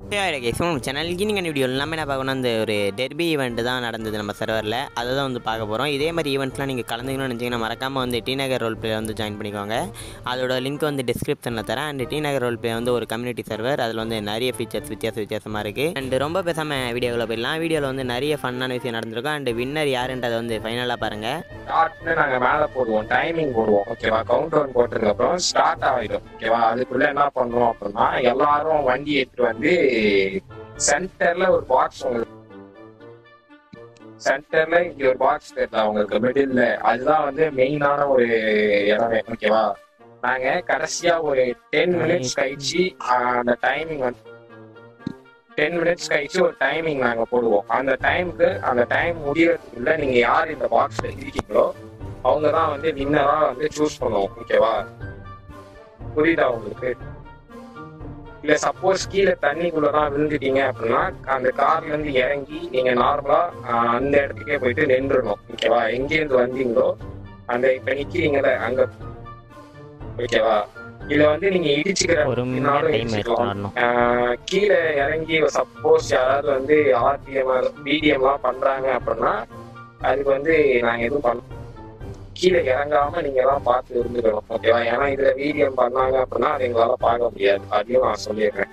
So சேனலுக்கு நீங்கள் video எல்லாமே என்ன பார்க்கணும் அந்த ஒரு டெர்பி ஈவெண்ட் தான் நடந்தது நம்ம சர்வரில் அதை தான் வந்து பார்க்க போகிறோம் இதே மாதிரி ஈவெண்ட்ஸ்லாம் நீங்கள் கலந்துக்கணும்னு நினச்சிங்கன்னா மறக்காமல் வந்து டி நகர் ரோல் பிளே வந்து ஜாயின் பண்ணிக்கோங்க அதோட லிங்க் வந்து டிஸ்கிரிப்ஷனில் தரேன் and T Nagar role play வந்து ஒரு கம்யூனிட்டி சர்வர் அதில் வந்து நிறைய ஃபீச்சர்ஸ் வித்தியாச வித்தியாசமாக இருக்குது அண்ட் ரொம்ப பேசாமல் வீடியோவில் போயிடலாம் வீடியோவில் வந்து நிறைய ஃபன்னான விஷயம் நடந்திருக்கும் அண்ட் வின்னர் யாருன்றதை வந்து ஃபைனலாக பாருங்கள் ஸ்டார்ட்னு நாங்க மேல போடுவோம் டைமிங் போடுவோம் ஓகேவா கவுண்ட் டவுன் போட்டதுக்கு அப்புறம் ஸ்டார்ட் ஆகிடும் ஓகேவா அதுக்குள்ள என்ன பண்ணுவோம் அப்படின்னா எல்லாரும் வண்டி எடுத்துட்டு வந்து சென்டர்ல ஒரு பாக்ஸ் உங்களுக்கு சென்டர்ல இங்க ஒரு பாக்ஸ் தெரியல உங்களுக்கு மிடில்ல அதுதான் வந்து மெயினான ஒரு இடமே ஓகேவா நாங்க கடைசியா ஒரு டென் மினிட்ஸ் கழிச்சு ஆஹ், அந்த டைமிங் வந்து டென் மினிட்ஸ் கழிச்சு ஒரு டைமிங் நாங்க போடுவோம் அந்த டைமுக்கு அந்த டைம் முடியறதுக்குள்ள நீங்க யார் இந்த பாக்ஸ்ல இருக்கீங்களோ அவங்க தான் வந்து வின்னரா வந்து சூஸ் பண்ணுவோம் ஓகேவா புரியுதா உங்களுக்கு இல்ல சப்போஸ் கீழே தண்ணிக்குள்ளதான் விழுந்துட்டீங்க அப்படின்னா அந்த கார்ல இருந்து இறங்கி நீங்க நார்மலா அந்த இடத்துக்கே போயிட்டு நின்றுடணும் ஓகேவா எங்க இருந்து வந்தீங்களோ அந்த இப்ப நிக்கிறீங்கல்ல அங்க ஓகேவா இதுல வந்து நீங்க இடிச்சுக்கிற ஒரு பின்னாலும் டைம் இடிச்சுக்கலாம். வரணும் ஆஹ் கீழே இறங்கி சப்போஸ் யாராவது வந்து ஆர்பிஎம் பிடிஎம் எல்லாம் பண்றாங்க அப்படின்னா அதுக்கு வந்து நாங்க எதுவும் பண்ண கீழே இறங்காம நீங்க எல்லாம் பார்த்து இருந்துக்கணும் ஓகேவா ஏன்னா இதுல வீடியம் பண்ணாங்க அப்படின்னா அது எங்களால பார்க்க முடியாது அதையும் நான் சொல்லிடுறேன்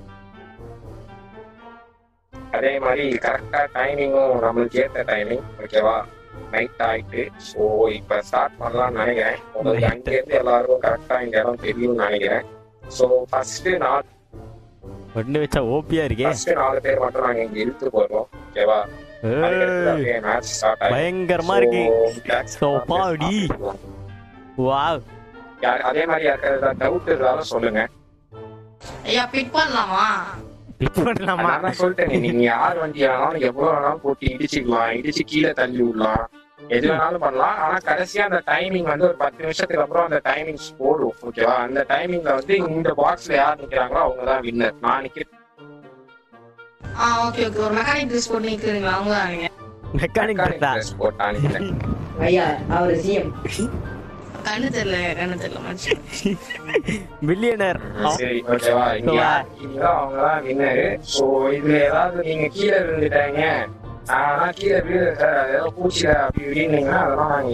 அதே மாதிரி கரெக்டா டைமிங்கும் நம்மளுக்கு ஏத்த டைமிங் ஓகேவா நைட் ஆயிட்டு ஸோ இப்ப ஸ்டார்ட் பண்ணலாம்னு நினைக்கிறேன் உங்களுக்கு அங்க இருந்து எல்லாருக்கும் கரெக்டா இந்த இடம் தெரியும்னு நினைக்கிறேன் ஸோ ஃபர்ஸ்ட் நாலு ஒன்று வச்சா ஓபியாக இருக்கே ஃபர்ஸ்ட் நாலு பேர் மட்டும் நாங்க இங்க இழுத்து போடுறோம் ஓகேவா அதுக்கடுத்து அப்படியே மேட்ச் ஸ்டார்ட் ஆயிடும் பயங்கரமா இருக்கு So, பாடி. வாவ் யார் அதே மாதிரி யாருக்காவது டவுட் இருந்தாலும் சொல்லுங்க ஐயா பிக் பண்ணலாமா பிக் பண்ணலாமா நான் தான் சொல்லிட்டேன் நீங்க யார் வண்டி வேணாலும் எவ்வளவு வேணாலும் போட்டு இடிச்சுக்கலாம் இடிச்சு கீழே தள்ளி விடலாம் எது வேணாலும் பண்ணலாம் ஆனா கடைசியா அந்த டைமிங் வந்து ஒரு பத்து நிமிஷத்துக்கு அப்புறம் அந்த டைமிங்ஸ் போடும் ஓகேவா அந்த டைமிங்ல வந்து இந்த பாக்ஸ்ல யார் நிக்கிறாங்களோ அவங்க தான் வின்னர் நான் நிக்கிறேன் ஆ ஓகே ஓகே ஒரு மெக்கானிக் ட்ரெஸ் போட்டு நிக்கிறீங்களா அவங்க தான் நீங்க மெக்கானிக் பார்த்தா dress போட்டு நான் நிக்கிறேன் ஐயா அவர் சிஎம் கண்ணு தெரியல கண்ணு தெரியல மனுஷன் பில்லியனர் சரி ஓகேவா இங்க யார் இருக்கீங்களோ அவங்க தான் வின்னரு சோ இதுல ஏதாவது நீங்க கீழே விழுந்துட்டாங்க ஆனா கீழே விழுது சார் அது ஏதோ பூச்சில அப்படி விழுந்தீங்கன்னா அதெல்லாம் நாங்க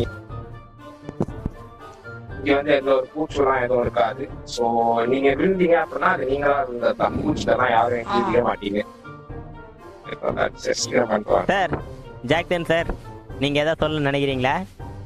இங்க வந்து எந்த ஒரு பூச்செல்லாம் எதுவும் இருக்காது சோ நீங்க விழுந்தீங்க அப்படின்னா அது நீங்களா விழுந்ததுதான் பூச்சிலலாம் யாரும் எழுதிக்க மாட்டீங்க சீக்கிரம் பண்ணிட்டு வாங்க. சார் ஜாக்சன் சார் நீங்க ஏதாவது சொல்ல நினைக்கிறீங்களா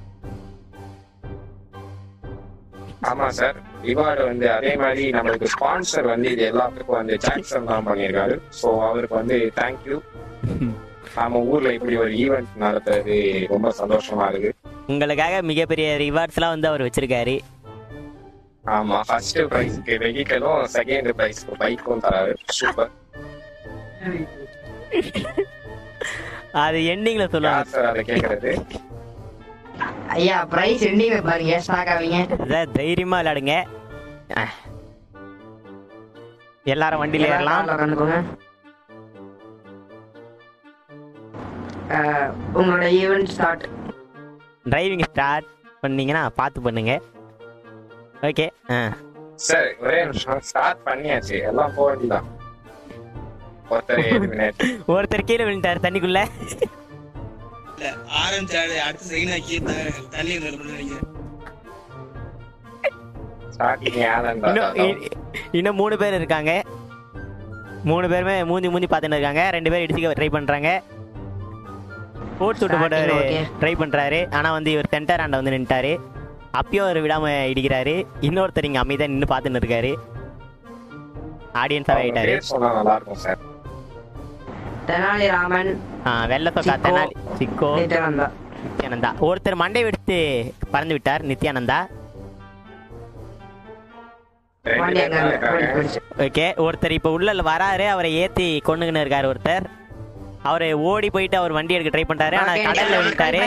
ஆமா சார் ரிவார்டு வந்து அதே மாதிரி நம்மளுக்கு ஸ்பான்சர் வந்து இது எல்லாத்துக்கும் வந்து ஜாக்சன் தான் பண்ணியிருக்காரு சோ அவருக்கு வந்து தேங்க்யூ நம்ம ஊர்ல இப்படி ஒரு ஈவெண்ட் நடத்துறது ரொம்ப சந்தோஷமா இருக்கு உங்களுக்காக மிகப்பெரிய ரிவார்ட்ஸ்லாம் வந்து அவர் வச்சிருக்காரு ஆமா ஃபர்ஸ்ட் பிரைஸ்க்கு வெஹிக்கலும் செகண்ட் பிரைஸ்க்கு பைக்கும் தராரு சூப்பர் அது எண்டிங்ல சொல்லுவாங்க யார் சார் அதை கேக்குறது ஐயா பிரைஸ் எண்டிங் பாருங்க ஸ்டாக் ஆவீங்க சார் தைரியமா விளையாடுங்க அஹ். எல்லாரும் வண்டியில ஏறலாம் உட்காந்துக்கோங்க உங்களோட ஈவெண்ட் ஸ்டார்ட் டிரைவிங் ஸ்டார்ட் பண்ணீங்கன்னா பார்த்து பண்ணுங்க ஓகே ஆ சார் ஒரே நிமிஷம் ஸ்டார்ட் பண்ணியாச்சு எல்லாம் போக வேண்டியதான் ஒருத்தர் ஏழு மினிட் ஒருத்தர் கீழே விழுந்துட்டாரு தண்ணிக்குள்ள இல்ல ஆரம்பிச்சாடு அடுத்த செகண்ட் ஆக்கி தண்ணி நினைக்கிறேன் ஸ்டார்டிங் இன்னும் ஆனந்த் இ- இன்னும் மூணு பேர் இருக்காங்க மூணு பேருமே மூஞ்சி மூஞ்சி பார்த்துன்னு இருக்காங்க ரெண்டு பேர் இடிச்சுக்க ட்ரை பண்றாங்க ஓட்டு விட்டு போட்டு Starting okay. ட்ரை பண்றாரு ஆனா வந்து இவர் சென்டர் ஆண்ட வந்து நின்ட்டாரு அப்பயும் அவர் விடாம இடிக்கிறாரு இன்னொருத்தர் இங்க அமைதியா நின்று பார்த்துன்னு இருக்காரு ஆடியன்ஸாக ஆயிட்டாரு சொன்னா நல்லா இருக்கும் சார் தெனாலிராமன் ஆ, வெள்ளை சொக்கா சிக்கோ. தெனாலி சிக்கோ நித்யானந்தா நித்யானந்தா ஒருத்தர் மண்டை வெடித்து பறந்து விட்டார் நித்யானந்தா ரெண்டு வண்டி பேர் அங்க தான் இருந்து இருக்காங்க போயிடுச்சு. ஓகே ஒருத்தர் இப்போ உள்ள வராரு அவரை ஏத்தி கொண்டுகின்னு இருக்காரு ஒருத்தர் அவரை ஓடி போயிட்டு அவர் வண்டி எடுக்க ட்ரை பண்றாரு ஆனா Okay, கடல்ல விழுந்துட்டாரு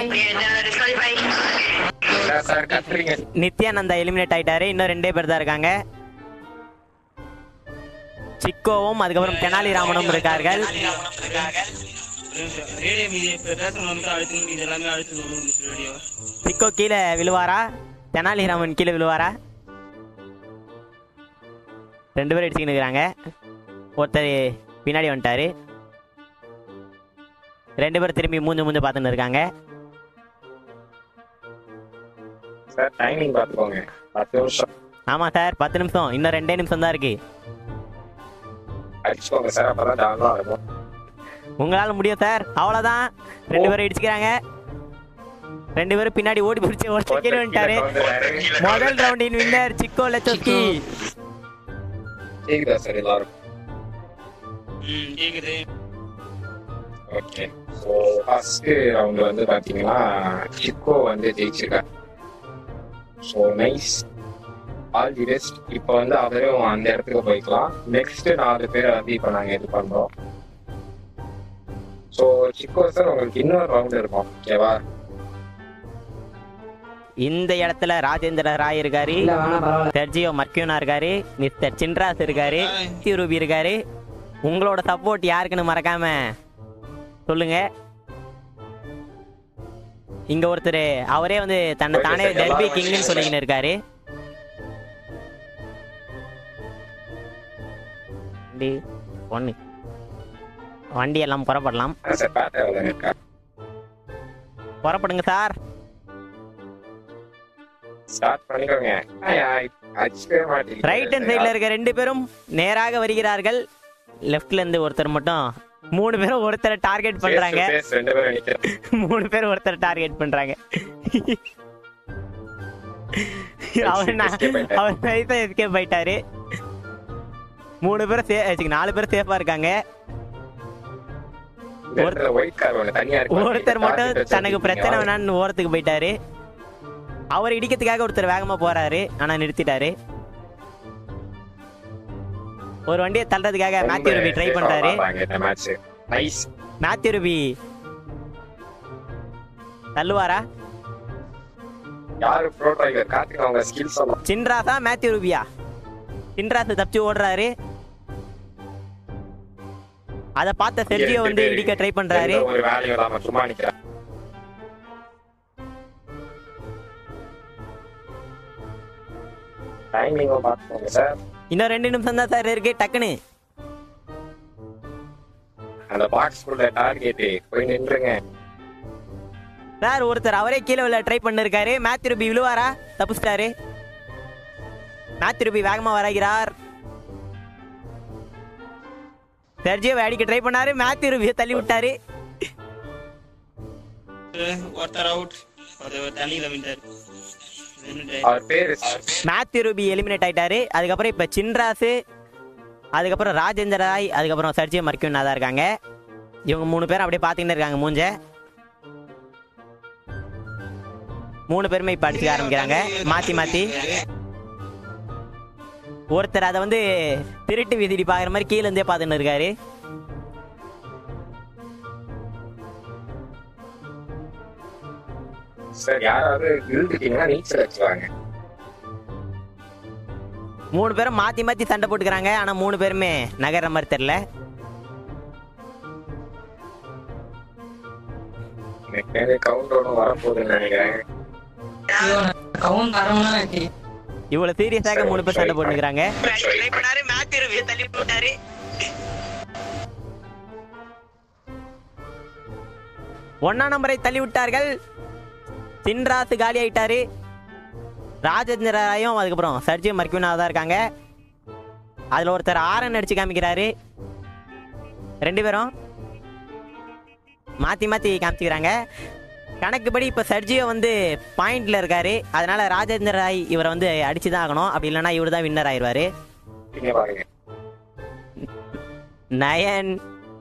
சார், சார் கத்துறீங்க நித்யானந்தா எலிமினேட் ஆயிட்டாரு இன்னும் ரெண்டே பேர் தான் இருக்காங்க சிக்கோவும் அதுக்கப்புறம் தெனாலிராமனும் இருக்கார்கள் ரேடியோ மீடியா இப்ப பேசணும் வந்து அழுத்து இது எல்லாமே அழுத்து ரேடியோ சிக்கோ கீழே விழுவாரா தெனாலிராமன் கீழே விழுவாரா ரெண்டு பேரும் அடிச்சுக்கின்னு இருக்கிறாங்க ஒருத்தர் பின்னாடி வந்துட்டாரு ரெண்டு பேரும் திரும்பி மூந்து மூந்து பார்த்துன்னு இருக்காங்க சார் டைமிங் பார்த்துக்கோங்க பத்து நிமிஷம் ஆமாம் சார் பத்து நிமிஷம் இன்னும் ரெண்டே நிமிஷம் தான் இருக்கு அடிச்சுக்கோங்க சார் அப்பதான் டவுன்லாம் இருக்கும் உங்களால் முடியும் சார் அவ்வளோதான் ரெண்டு பேரும் இடிச்சுக்கிறாங்க ரெண்டு பேரும் பின்னாடி ஓடி பிடிச்சி ஒருத்தர் கீழே வந்துட்டாரு முதல் ரவுண்டின் வின்னர் சிக்கோ லெச்சோஸ்கி கேக்குதா சார் எல்லாரும் ம் கேக்குது ஓகே ஸோ ஃபர்ஸ்ட் ரவுண்ட் வந்து பாத்தீங்கன்னா சிக்கோ வந்து ஜெயிச்சிருக்காரு so nice all the best இப்போ வந்து அவரும் அந்த இடத்துக்கு போய்க்கலாம் நெக்ஸ்ட் நாலு பேரை வந்து இப்போ நாங்கள் இது பண்றோம் ஸோ சிக்கோ சார் உங்களுக்கு இன்னொரு ரவுண்ட் இருக்கும் ஓகேவா இந்த இடத்துல ராஜேந்திர ராய் இருக்காரு இல்ல வேணாம் பரவாயில்ல செர்ஜியோ மர்க்கியூனா இருக்காரு மிஸ்டர் சின்ராஸ் இருக்காரு சி ரூபி இருக்காரு உங்களோட சப்போர்ட் யாருக்குன்னு மறக்காம சொல்லுங்க இங்க ஒருத்தர் அவரே வந்து தன்னை தானே டெர்பி கிங்னு சொல்லிக்கின்னு இருக்காரு வண்டி ஒன்று வண்டி எல்லாம் புறப்படலாம் சார் பேட்டர் இருக்கா புறப்படுங்க சார் ஸ்டார்ட் பண்ணிக்கோங்க அடிச்சுக்கவே மாட்டேங்குது ரைட் ஹேண்ட் சைடில் இருக்க ரெண்டு பேரும் நேராக வருகிறார்கள் லெஃப்ட்ல இருந்து ஒருத்தர் மட்டும் மூணு பேரும் ஒருத்தரை டார்கெட் பண்றாங்க Face to face ரெண்டு பேரும் நிக்கிறோம் மூணு பேர் ஒருத்தர் டார்கெட் பண்றாங்க அவர் நா- Escape ஆயிட்டாரு. அவர் நைஸா எஸ்கேப் ஆயிட்டாரு மூணு பேரும் சே ச்சீ, நாலு பேரும் சேஃபா இருக்காங்க இந்த இடத்துல ஒயிட் கார் ஒன்று தனியா இருக்கு ஒருத்தர் மட்டும் தனக்கு பிரச்சனை வேணான்னு ஓரத்துக்கு போயிட்டாரு அவர் இடிக்கிறதுக்காக ஒருத்தர் வேகமா போறாரு ஆனா நிறுத்திட்டாரு ஒரு வண்டியை தள்ளுறதுக்காக மேத்யூ ரூபி ட்ரை பண்றாரு இந்த மேட்ச் நைஸ் மேத்யூ ரூபி தள்ளுவாரா யாரு ப்ரோ ட்ரைவர் கார்த்திக் அவங்க ஸ்கில்ஸ் எல்லாம் சின்ராஸா மேத்யூ ரூபியா சின்ராஸ் தப்பிச்சு ஓடுறாரு அத பார்த்த செர்ஜியோ வந்து இடிக்க ட்ரை பண்றாரு எந்த ஒரு வேலையும் இல்லாம சும்மா நிக்கிறேன் டைமிங்கும் பார்த்துக்கோங்க சார் இன்னும் ரெண்டு நிமிஷம் தான் சார் இருக்கு டக்குன்னு அந்த பாக்ஸ் குள்ள டார்கெட் போய் நின்றுங்க சார் ஒருத்தர் அவரே கீழே விழ ட்ரை பண்ணிருக்காரு மேத்யூ ரூபி விழுவாரா தப்பிச்சிட்டாரு மேத்யூ ரூபி வேகமா வரைகிறார் செர்ஜியோவை அடிக்க ட்ரை பண்ணாரு மேத்யூ ரூபியை தள்ளி விட்டாரு ஒருத்தர் அவுட் ஒருத்தர் தண்ணியில விட்டார் அவர் பேரு மேத்யூ ரூபி எலிமினேட் ஆயிட்டாரு அதுக்கப்புறம் இப்போ சின்ராசு அதுக்கப்புறம் ராஜேந்திர ராய் அதுக்கப்புறம் சர்ஜியோ மர்க்கியூனா தான் இருக்காங்க இவங்க மூணு பேரும் அப்படியே பார்த்துக்கிட்டு இருக்காங்க மூஞ்ச மூணு பேருமே இப்போ அடிச்சுக்க ஆரம்பிக்கிறாங்க மாற்றி மாற்றி ஒருத்தர் அதை வந்து திருட்டு விதிடி பார்க்குற மாதிரி கீழே இருந்தே பார்த்துன்னு இருக்காரு சார் யாராவது விழுந்துட்டீங்கன்னா நீச்சல் வச்சுவாங்க மூணு பேரும் மாற்றி மாற்றி சண்டை போட்டுக்கிறாங்க ஆனால் மூணு பேருமே நகர்ற மாதிரி தெரில எனக்கு கவுண்ட் ஒன்றும் வரப்போகுதுன்னு நினைக்கிறேன் கவுண்ட் தரவனா இருக்கு இவ்வளவு சீரியஸாக மூணு பேர் சண்டை போட்டுக்கிறாங்க ஒன்னா நம்பரை தள்ளி விட்டார்கள் சின்ராசு காலி ஆயிட்டாரு ராஜேந்திர ராயும் அதுக்கப்புறம் சர்ஜி மர்க்யூனா தான் இருக்காங்க அதுல ஒருத்தர் ஆரன் அடிச்சு காமிக்கிறாரு ரெண்டு பேரும் மாத்தி மாத்தி காமிச்சுக்கிறாங்க கணக்குப்படி இப்போ சர்ஜியோ வந்து பாயிண்ட்ல இருக்காரு அதனால ராஜேந்திர ராய் இவரை வந்து அடிச்சு தான் ஆகணும் அப்படி இல்லைன்னா இவர் தான் வின்னர் ஆயிடுவாரு நீங்க பாருங்க நயன்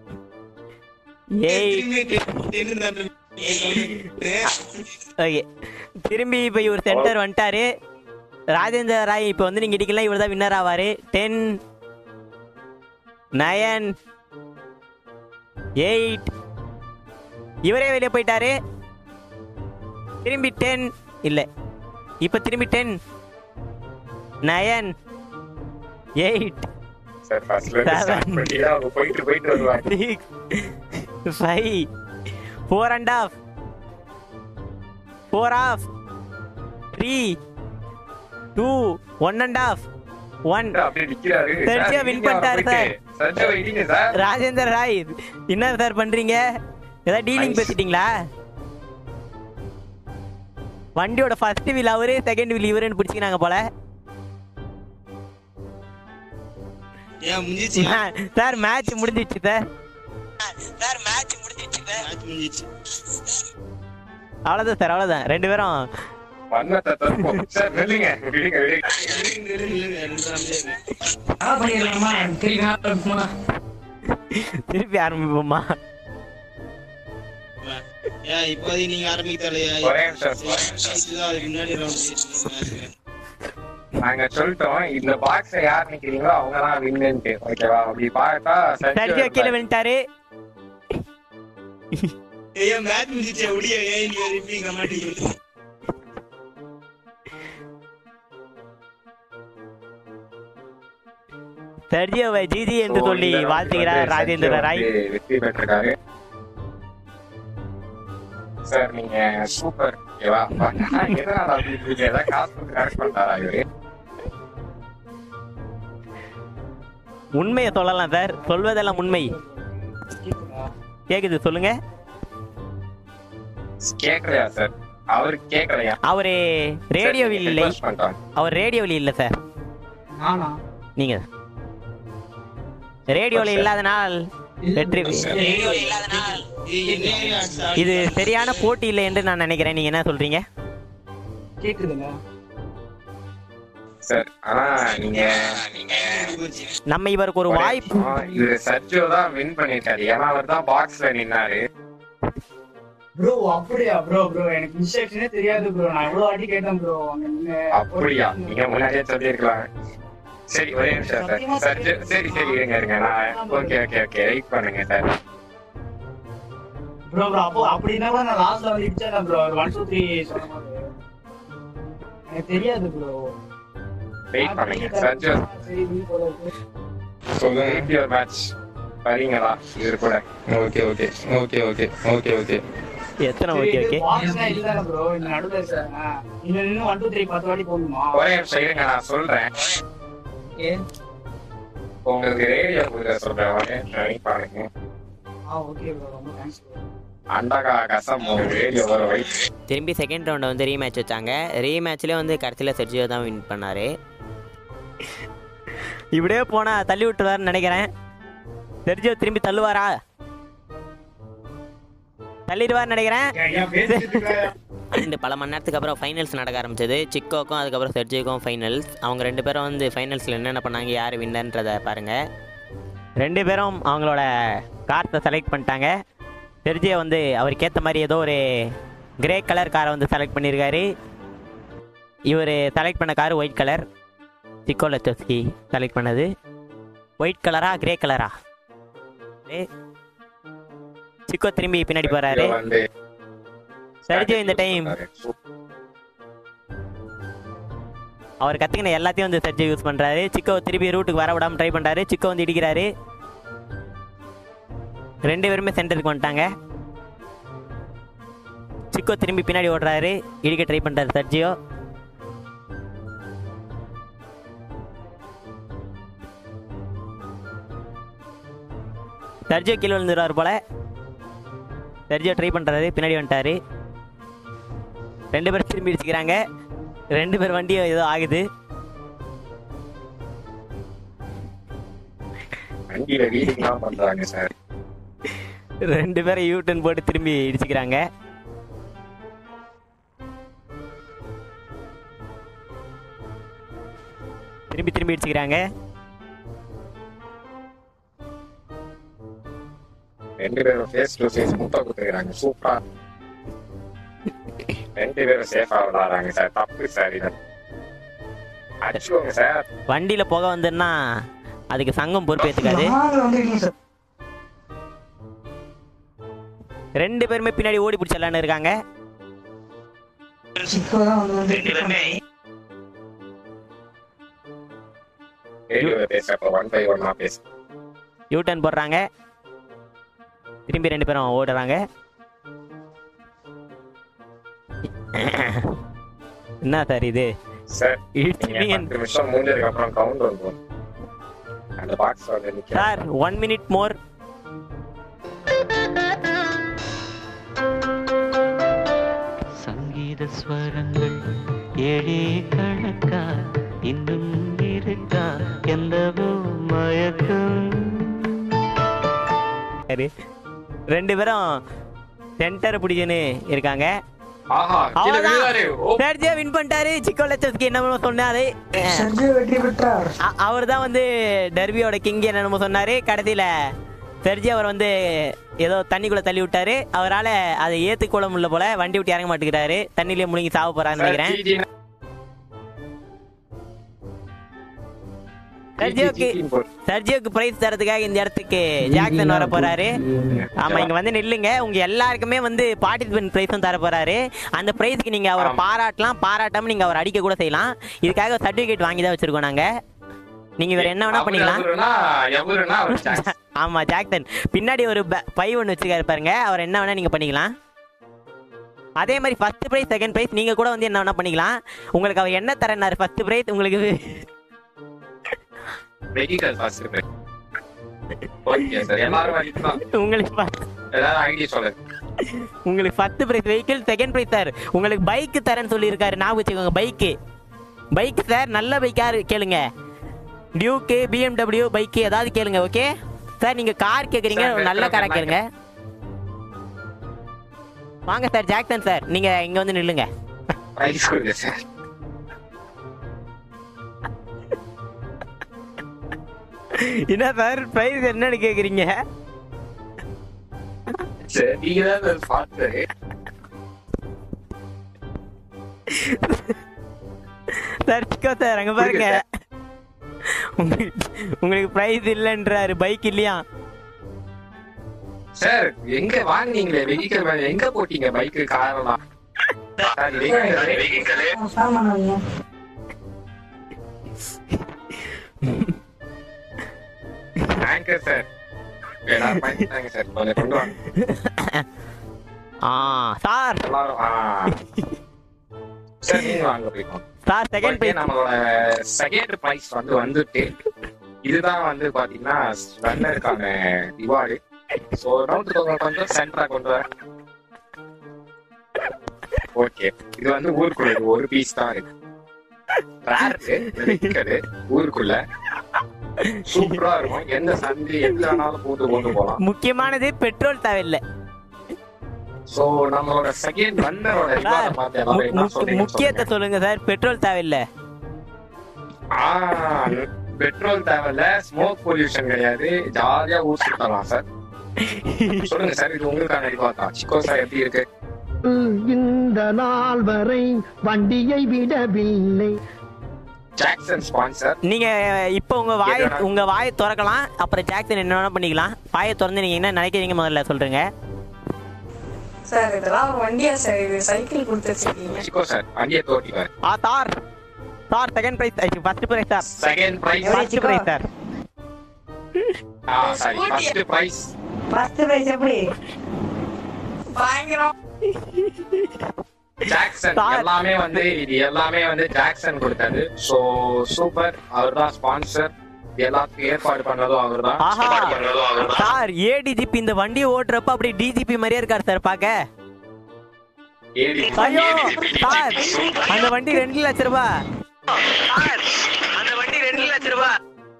எயிட் ஓகே திரும்பி இப்போ இவர் சென்டர் வந்துட்டாரு ராஜேந்திர ராய் இப்போ வந்து நீங்க இடிக்கலாம் இவர் தான் வின்னர் ஆவாரு டென் நயன் எயிட் இவரே வெளியே போயிட்டாரு திரும்பி டென் இல்லை இப்போ திரும்பி டென் நயன் எயிட் சார் ஃபர்ஸ்ட்ல இருந்து ஸ்டார்ட் Seven. பண்ணி தான் அவங்க போயிட்டு போயிட்டு வருவாங்க six five four and half four half three two one and half one அப்படியே நிக்கிறாரு தெரிஞ்சா சார், win நீங்க பண்ணிட்டாரு போயிட்டு, சர்ஜோ இடிங்க சார் ராஜேந்தர் ராய் என்ன சார் பண்றீங்க ஏதாவது டீலிங் ஐஸ். பேசிட்டீங்களா வண்டியோட ஃபர்ஸ்ட் வீல் அவரு செகண்ட் வீல் இவருன்னு பிடிச்சிக்கினாங்க போல ஏன் முடிஞ்சிச்சு சார் மேட்ச் முடிஞ்சிச்சு சார் சார் மேட்ச் முடிஞ்சிச்சு மேட்ச் முடிஞ்சிச்சு அவ்வளோதான் சார் அவ்வளோதான் ரெண்டு பேரும் வண்ணத்தை தருப்போம் சார் நில்லுங்க விடுங்க விடுங்க பண்ணிடலாமா திருப்பி ஆரம்பிக்குமா? திருப்பி ஆரம்பிப்போமா ஏன் இப்போதைக்கு நீங்க ஆரம்பிக்கலையா ஒரே நிமிஷம் அதுக்கு முன்னாடி ரவுண்ட் நாங்க சொல்லிட்டோம் இந்த பாக்ஸ் யார் நிக்கிறீங்களோ அவங்க தான் வின்னுட்டு ஓகேவா அப்படி பார்த்தா சர்ஜியோ கீழே விழுந்துட்டாரு ஏன் மேட்ச் முடிஞ்சிச்சு ஒடிய ஏன் நீ ரிப்பீங்க மாட்டீங்க சர்ஜியோவை ஜிஜி என்று சொல்லி வாழ்த்துகிறார் ராஜேந்திர ராய் வெற்றி பெற்றிருக்காரு சார் நீங்க சூப்பர் ஓகேவா எதனால அப்படி இருக்கீங்க ஏதாவது காசு கொடுத்து கரெக்ட் பண்றாரா இவரு உண்மையை சொல்லலாம் சார் சொல்வதெல்லாம் உண்மை கேக்குது சொல்லுங்க கேட்கலையா சார் அவருக்கு கேட்கலையா அவரு ரேடியோவில் இல்லை Request பண்றோம் அவர் ரேடியோவில் இல்லை சார் நானா? நீங்க ரேடியோவில் இல்லாதனால் வெற்றி இது சரியான போட்டி இல்லை என்று நான் நினைக்கிறேன் நீங்க என்ன சொல்றீங்க கேக்குதுங்க சார் ஆனா நீங்க நீங்க நம்ம இவருக்கு ஒரு வாய்ப்பு ஆ, இது சர்ஜோ தான் வின் பண்ணிருக்காரு ஏன்னா அவர் தான் பாக்ஸ்ல நின்னாரு ப்ரோ அப்படியா ப்ரோ ப்ரோ எனக்கு இன்ஸ்ட்ரக்ஷனே தெரியாது ப்ரோ நான் எவ்வளவு வாட்டி கேட்டேன் ப்ரோ அப்படியா நீங்க முன்னாடியே சொல்லிருக்கலாம் சரி ஒரே நிமிஷம் சார் சர்ஜோ சரி சரி இருங்க இருங்க நான் ஓகே ஓகே ஓகே வெயிட் பண்ணுங்க சார் ப்ரோ ப்ரோ அப்போ அப்படின்னா கூட நான் லாஸ்ட்ல வந்து இடிச்சேன் ப்ரோ ஒன் டூ த்ரீ சொன்னபோது எனக்கு தெரியாது ப்ரோ வெயிட் பண்ணுங்க சர்ஜோ சரி நீ போல இருக்கு. சொல்லுங்க யுவர் மேட்ச் வரீங்களா இது கூட okay okay okay okay okay okay எத்தனை சரி, ஓகே இது ஓகே box னா இதுதானே ப்ரோ இந்த நடுவுல இருக்காங்க இன்னும் இன்னும் ஒன் டூ த்ரீ பத்து வாட்டி போகணுமா ஒரே நிமிஷம் இருங்க நான் சொல்றேன் ஏன்? உங்களுக்கு ரேடியோ கொடுக்க சொல்றேன் ஒரே நிமிஷம் வெயிட் பண்ணுங்க ஆ ஓகே ப்ரோ ரொம்ப தேங்க்ஸ் ப்ரோ அண்டகா கசம் ரேடியோ வர வெயிட் திரும்பி செகண்ட் ரவுண்டை வந்து ரீமேட்ச் வச்சாங்க ரீமேட்ச்லேயே வந்து கடைசியில் செர்ஜியோ தான் வின் பண்ணாரு இப்படியே போனா தள்ளி விட்டுருவாருன்னு நினைக்கிறேன் செர்ஜியோ திரும்பி தள்ளுவாரா தள்ளிடுவார்னு நினைக்கிறேன் ஏன் பேசிட்டு இருக்க? இந்த பல மணி நேரத்துக்கு அப்புறம் ஃபைனல்ஸ் நடக்க ஆரம்பிச்சது சிக்கோக்கும் அதுக்கப்புறம் செர்ஜியோக்கும் ஃபைனல்ஸ் அவங்க ரெண்டு பேரும் வந்து ஃபைனல்ஸில் என்னென்ன பண்ணாங்க யார் வின்னன்றதை பாருங்கள் ரெண்டு பேரும் அவங்களோட கார்த்தை செலக்ட் பண்ணிட்டாங்க செர்ஜியோ வந்து அவருக்கு ஏற்ற மாதிரி ஏதோ ஒரு கிரே கலர் காரை வந்து செலக்ட் பண்ணியிருக்காரு இவர் செலக்ட் பண்ண கார் ஒயிட் கலர் சிக்கோ லெச்சோஸ்கி செலக்ட் பண்ணது ஒயிட் கலரா கிரே கலரா சிக்கோ திரும்பி பின்னாடி போகிறாரு வந்து செர்ஜியோ இந்த டைம் அவர் கற்றுக்கின எல்லாத்தையும் வந்து செர்ஜி யூஸ் பண்ணுறாரு சிக்கோ திருப்பி ரூட்டுக்கு வர விடாமல் ட்ரை பண்ணுறாரு சிக்கோ வந்து இடிக்கிறாரு ரெண்டு பேருமே சென்டருக்கு வந்துட்டாங்க சிக்கோ திரும்பி பின்னாடி ஓடுறாரு இடிக்க ட்ரை பண்ணுறாரு சர்ஜியோ சர்ஜியோ கீழே விழுந்துருவார் போல சர்ஜியோ ட்ரை பண்ணுறாரு பின்னாடி வந்துட்டாரு ரெண்டு பேரும் திரும்பி இடிச்சுக்கிறாங்க ரெண்டு பேர் வண்டியும் ஏதோ ஆகுது வண்டியில ரீடிங்லாம் பண்றாங்க சார் ரெண்டு பேரும் யூ டர்ன் போட்டு திரும்பி இடிச்சுக்கிறாங்க திரும்பி திரும்பி இடிச்சுக்கிறாங்க ரெண்டு பேரும் ஃபேஸ் டு ஃபேஸ் முட்டை கொடுத்துக்கிறாங்க சூப்பரா ரெண்டு பேரும் சேஃபா விளாடுறாங்க சார் தப்பு சார் இது அடிச்சுக்கோங்க சார் வண்டியில புகை வந்துன்னா அதுக்கு சங்கம் பொறுப்பேற்றுக்காது நாங்க வந்துருக்கீங்க சார் ரெண்டு பேருமே பின்னாடி ஓடி பிடிச்சலான்னு இருக்காங்க இப்பதான் வந்து வந்து ரேடியோல பேசுறப்ப ஒன் பை ஒன்னா பேசு யூ டர்ன் போடுறாங்க திரும்பி ரெண்டு பேரும் ஓடுறாங்க என்ன சார் இது சார் நீங்க இடிச்சிட்டீங்க பத்து நிமிஷம் முடிஞ்சதுக்கு அப்புறம் கவுண்ட் வந்துடும் அந்த பாக்ஸ் வந்து நிக்கிறேன் சார் ஒன் மினிட் மோர் சங்கீத ஸ்வரங்கள் ஏழே கணக்கா இன்னும் இருக்கா எந்தவோ மயக்கம் ரெண்டு பேரும் சென்டர் பிடிச்சுன்னு இருக்காங்க ஆஹா கீழே அவ்வளவுதான். விழுந்தாரு ஓ சர்ஜியா வின் பண்ணிட்டாரு சிக்கோ லட்சத்துக்கு என்ன சொன்னாரு சர்ஜியோ வெற்றி பெற்றார் அவர் தான் வந்து டெர்பியோட கிங் என்னமோ சொன்னாரு கடைசியில செர்ஜி அவர் வந்து ஏதோ தண்ணிக்குள்ள தள்ளி விட்டாரு அவரால அதை ஏத்துக்கொள்ள முடியல போல வண்டி விட்டு இறங்க மாட்டேங்கிறாரு தண்ணியிலே முழுங்கி சாவ போறாருன்னு நினைக்கிறேன் GG னா- சர்ஜியோக்கு GG போடு. சர்ஜியோக்கு பிரைஸ் தரதுக்காக இந்த இடத்துக்கு ஜாக்சன் வர போறாரு ஆமா இங்க வந்து நில்லுங்க உங்க எல்லாருக்குமே வந்து பார்ட்டிசிபென்ட் பிரைஸும் தர போறாரு அந்த பிரைஸ்க்கு நீங்க அவரை ஆமா. பாராட்டலாம் பாராட்டாம நீங்க அவர் அடிக்க கூட செய்யலாம் இதுக்காக சர்டிபிகேட் வாங்கி தான் வச்சிருக்கோம் நாங்க நீங்க வேற என்ன வேணா அவரு பண்ணிக்கலாம் அவருனா, எவருனா அவர் சான்ஸ். ஆமா ஜாக்சன் பின்னாடி ஒரு ப- பை ஒன்று வச்சிருக்காரு பாருங்க அவர் என்ன வேணா நீங்க பண்ணிக்கலாம் அதே மாதிரி ஃபர்ஸ்ட் ப்ரைஸ் செகண்ட் ப்ரைஸ் நீங்க கூட வந்து என்ன வேணா பண்ணிக்கலாம் உங்களுக்கு அவர் என்ன தரேன்னாரு ஃபர்ஸ்ட் ப்ரைஸ் உங்களுக்கு Vehicle first இருக்கு. Okay sir. எல்லாரும் அடிக்கலாம். உங்களுக்கு ஃப- ஏதாவது ஐடி சொல்லு உங்களுக்கு first prize vehicle second prize sir உங்களுக்கு பைக் தரேன்னு சொல்லியிருக்காரு ஞாபகம் வச்சுக்கோங்க பைக்கு பைக் சார் நல்ல பைக்காக கேளுங்க டியூக்கு பிஎம்டபிள்யூ பைக்கு ஏதாவது கேளுங்க ஓகே சார் நீங்க கார் கேக்குறீங்க Sir, ஒரு நல்ல retro காரா car கேளுங்க வாங்க சார் ஜாக்சன் சார் நீங்க இங்க வந்து நில்லுங்க பிரைஸ் கொடுங்க சார் என்ன சார் பிரைஸ் என்னன்னு கேக்குறீங்க சரி நீங்க தான் சார் பார்த்து சார் சிக்கோ சார் அங்க பாருங்க உங்களுக்கு உங்களுக்கு பிரைஸ் இல்லைன்றாரு பைக் இல்லையா சார் எங்க வாங்குனீங்களே வெஹிக்கல் எங்க போட்டீங்க பைக்கு காரெல்லாம் சார் வெஹிக்கல் சாமான் ஆங்கர் சார் எல்லாரும் பண்ணிட்டாங்க சார் கொஞ்சம் கொண்டு வாங்க ஆ சார் எல்லாரும் ஆ சார் நீங்க வாங்க போய்க்கோங்க சார் செகண்ட் ஓகே பிரைஸ் நம்மளோட செகண்ட் பிரைஸ் வந்து வந்துட்டு இதுதான் வந்து பாத்தீங்கன்னா ரன்னருக்கான ரிவார்டு சோ ரவுண்ட் கொஞ்சம் கொஞ்சம் சென்டரா கொண்டு வர ஓகே இது வந்து ஊருக்குள்ள இது ஒரு பீஸ் தான் இருக்கு ரேருக்கு இருக்குது ஊருக்குள்ள சூப்பரா இருக்கும் எந்த சந்தி எந்த வேணாலும் பூந்து கொண்டு போலாம் முக்கியமானது பெட்ரோல் தேவையில்லை சோ நம்மளோட செகண்ட் ரன்னரோட சார் ரிவார்டை பார்த்து எல்லாரும் என்ன மு- சொல்றீங்கன்னு முக்கியத்தை சொல்லுங்க சார் பெட்ரோல் தேவையில்லை பெட்ரோல் தேவையில்ல ஸ்மோக் பொல்யூஷன் கிடையாது ஜாலியா ஊர் சுத்தலாம் சார் சொல்லுங்க சார் இது உங்களுக்கான ரிவார்ட் தான் சிக்கோ சார் எப்படி இருக்கு இந்த நாள் வரை வண்டியை விடவில்லை ஜாக்சன் ஸ்பான்சர் நீங்க இப்போ உங்க வாய் எதுனா? உங்க வாயை திறக்கலாம் அப்புறம் ஜாக்சன் என்ன வேணா பண்ணிக்கலாம் வாயை திறந்து நீங்க என்ன நினைக்கிறீங்க முதல்ல சொல்றீங்க சார் இதெல்லாம் ஒரு வண்டியா சார் இது சைக்கிள் கொடுத்து வச்சிருக்கீங்க சிக்கோ சார் அங்கேயே தோட்டிவார் ஆ sir sir second prize first prize sir second prize first prize sir ஆ sorry first prize first prize எப்படி பயங்கரம் ஜாக்சன் Sir. எல்லாமே வந்து இது எல்லாமே வந்து ஜாக்சன் கொடுத்தது சோ சூப்பர் அவர்தான் ஸ்பான்சர் எல்லாத்துக்கும் ஏற்பாடு பண்ணதும் அவர்தான் ஆஹா. ஏற்பாடு பண்ணதும் அவர்தான் சார் ஏடிஜிபி இந்த வண்டியை ஓட்டுறப்ப அப்படியே டிஜிபி மாதிரியே இருக்காரு சார் பாக்க ஏடி ஐயோ சார் அந்த வண்டி ரெண்டு லட்ச ரூபாய் அந்த வண்டி ரெண்டு லட்ச ரூபாய்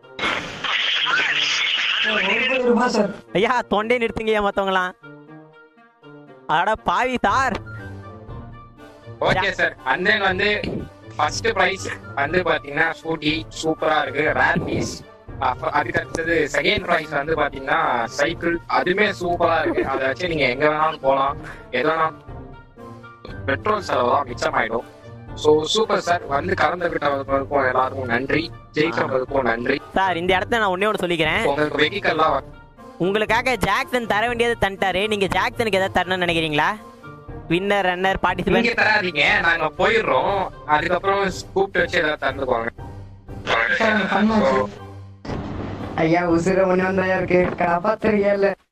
ரூபாய் சார் ஐயா தொண்டை நிறுத்துங்கய்யா மத்தவங்களாம் அட பாவி sir okay sir and then வந்து ஃபர்ஸ்ட் பிரைஸ் வந்து பாத்தீங்கன்னா ஸ்கூட்டி சூப்பரா இருக்கு ரேர் பீஸ் அதுக்கு அடுத்தது செகண்ட் பிரைஸ் வந்து பாத்தீங்கன்னா சைக்கிள் அதுவுமே சூப்பரா இருக்கு அதை வச்சு நீங்க எங்க வேணாலும் போலாம் எது வேணாலும் பெட்ரோல் செலவுலாம் மிச்சமாயிடும் ஸோ சூப்பர் சார் வந்து கலந்துகிட்டவங்களுக்கும் எல்லாருக்கும் நன்றி ஜெயிக்கிறவங்களுக்கும் நன்றி சார் இந்த இடத்த நான் ஒன்னே ஒன்று சொல்லிக்கிறேன் உங்களுக்கு வெஹிக்கல்லாம் உங்களுக்காக ஜாக்சன் தர வேண்டியது தந்துட்டாரு நீங்க ஜாக்சனுக்கு ஏதாவது தரணும்னு நினைக்கிறீங்களா வின்னர் ரன்னர் நீங்க பார்ட்டிசிபென்ட் தராதீங்க நாங்க போயிடுறோம் அதுக்கப்புறம் கூப்பிட்டு வச்சு ஏதாவது தந்துக்குவாங்க சார் பண்ணாச்சு ஐயா உசுர ஒண்ணு வந்தாயா இருக்கு காப்பாத்துறீங்க இல்ல